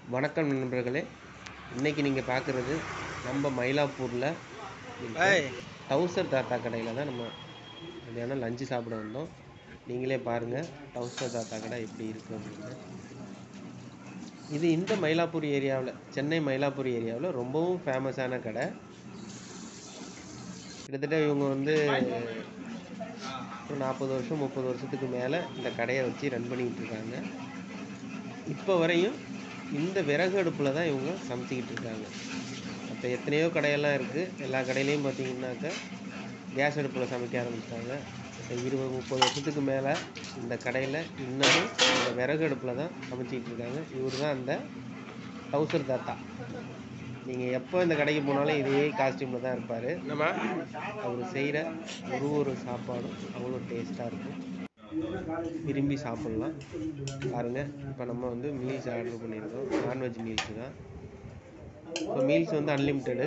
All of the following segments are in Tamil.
வணக்கம் நண்பர்களே இன்னைக்கு நீங்கள் பார்க்குறது நம்ம மயிலாப்பூரில் ஏய் டவுசர் தாத்தா கடையில் தான் நம்ம மத்தியானம் லஞ்சு சாப்பிட வந்தோம் நீங்களே பாருங்கள் டவுசர் தாத்தா கடை எப்படி இருக்குது அப்படின்னு இது இந்த மயிலாப்பூர் ஏரியாவில் சென்னை மயிலாப்பூர் ஏரியாவில் ரொம்பவும் ஃபேமஸான கடை கிட்டத்தட்ட இவங்க வந்து ஒரு நாற்பது வருஷம் முப்பது வருஷத்துக்கு மேலே இந்த கடையை வச்சு ரன் பண்ணிக்கிட்டு இருக்காங்க இப்போ வரையும் இந்த விறகு அடுப்பில் தான் இவங்க சமைச்சிக்கிட்டு இருக்காங்க மற்ற எத்தனையோ கடையெல்லாம் இருக்குது எல்லா கடையிலையும் பார்த்தீங்கன்னாக்கா கேஸ் அடுப்பில் சமைக்க ஆரம்பிச்சிட்டாங்க இப்போ இருபது முப்பது வருஷத்துக்கு மேலே இந்த கடையில் இன்னமும் இந்த விறகு அடுப்பில் தான் சமைச்சிக்கிட்டு இருக்காங்க இவர் தான் அந்த டவுசர் தாத்தா நீங்கள் எப்போ இந்த கடைக்கு போனாலும் இதே காஸ்டியூமில் தான் இருப்பார் என்னம்மா அவர் செய்கிற ஒரு ஒரு சாப்பாடும் அவ்வளோ டேஸ்ட்டாக இருக்கும் விரும்பி சாப்பிட்லாம் பாருங்கள் இப்போ நம்ம வந்து மீல்ஸ் ஆர்டர் பண்ணியிருக்கோம் நான்வெஜ் மீல்ஸ் தான் இப்போ மீல்ஸ் வந்து அன்லிமிட்டெடு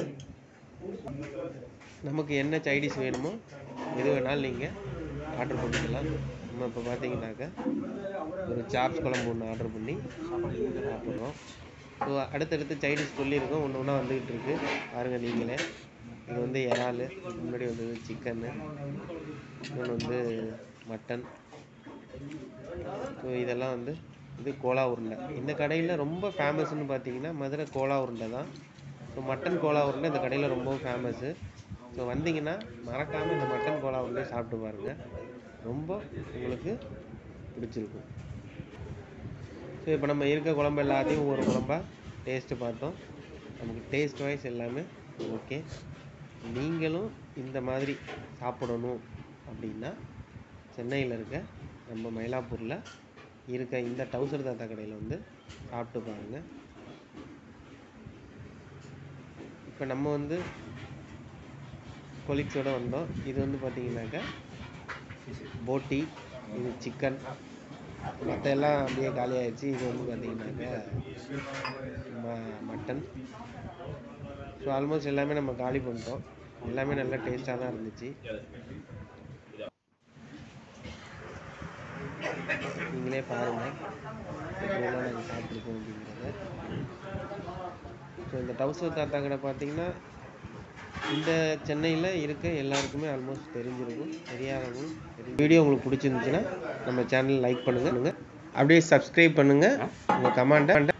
நமக்கு என்ன சைடிஷ் வேணுமோ எது வேணாலும் நீங்கள் ஆர்டர் பண்ணிக்கலாம் நம்ம இப்போ பார்த்தீங்கன்னாக்கா ஒரு சாப்ஸ் குழம்பு ஒன்று ஆர்டர் பண்ணி சாப்பிட்றோம் ஸோ அடுத்தடுத்து சைடிஷ் சொல்லியிருக்கோம் ஒன்று ஒன்றா வந்துக்கிட்டு இருக்கு பாருங்கள் நீங்களே இது வந்து இறால் முன்னாடி வந்தது சிக்கன்னு இன்னொன்று வந்து மட்டன் ஸோ இதெல்லாம் வந்து இது கோலா உருண்டை இந்த கடையில் ரொம்ப ஃபேமஸ்னு பார்த்தீங்கன்னா மதுரை கோலா உருண்டை தான் ஸோ மட்டன் கோலா உருண்டை இந்த கடையில் ரொம்ப ஃபேமஸ்ஸு ஸோ வந்தீங்கன்னா மறக்காமல் இந்த மட்டன் கோலா உருண்டையை சாப்பிட்டு பாருங்கள் ரொம்ப உங்களுக்கு பிடிச்சிருக்கும் ஸோ இப்போ நம்ம இருக்க குழம்பு எல்லாத்தையும் ஒரு குழம்பா டேஸ்ட்டு பார்த்தோம் நமக்கு டேஸ்ட் வைஸ் எல்லாமே ஓகே நீங்களும் இந்த மாதிரி சாப்பிடணும் அப்படின்னா சென்னையில் இருக்க நம்ம மயிலாப்பூரில் இருக்க இந்த டவுசர் தாத்தா கடையில் வந்து சாப்பிட்டு பாருங்கள் இப்போ நம்ம வந்து கொலிக்ஸோட வந்தோம் இது வந்து பார்த்தீங்கன்னாக்கா போட்டி இது சிக்கன் மற்ற எல்லாம் அப்படியே காலியாகிடுச்சு இது வந்து பார்த்தீங்கன்னாக்கா ம- மட்டன் ஸோ ஆல்மோஸ்ட் எல்லாமே நம்ம காலி பண்ணிட்டோம் எல்லாமே நல்லா டேஸ்ட்டாக தான் இருந்துச்சு நீங்களே பாருங்கள் எப்படியெல்லாம் நாங்கள் சாப்பிட்ருக்கோம் அப்படிங்கிறத ஸோ இந்த டவுசர் தாத்தா கடை பார்த்தீங்கன்னா இந்த சென்னையில் இருக்க எல்லாருக்குமே ஆல்மோஸ்ட் தெரிஞ்சிருக்கும் தெரியாதவங்களும் வீடியோ உங்களுக்கு பிடிச்சிருந்துச்சுன்னா நம்ம சேனல் லைக் பண்ணுங்கள் அப்படியே சப்ஸ்கிரைப் பண்ணுங்கள் உங்கள் கமெண்ட்டை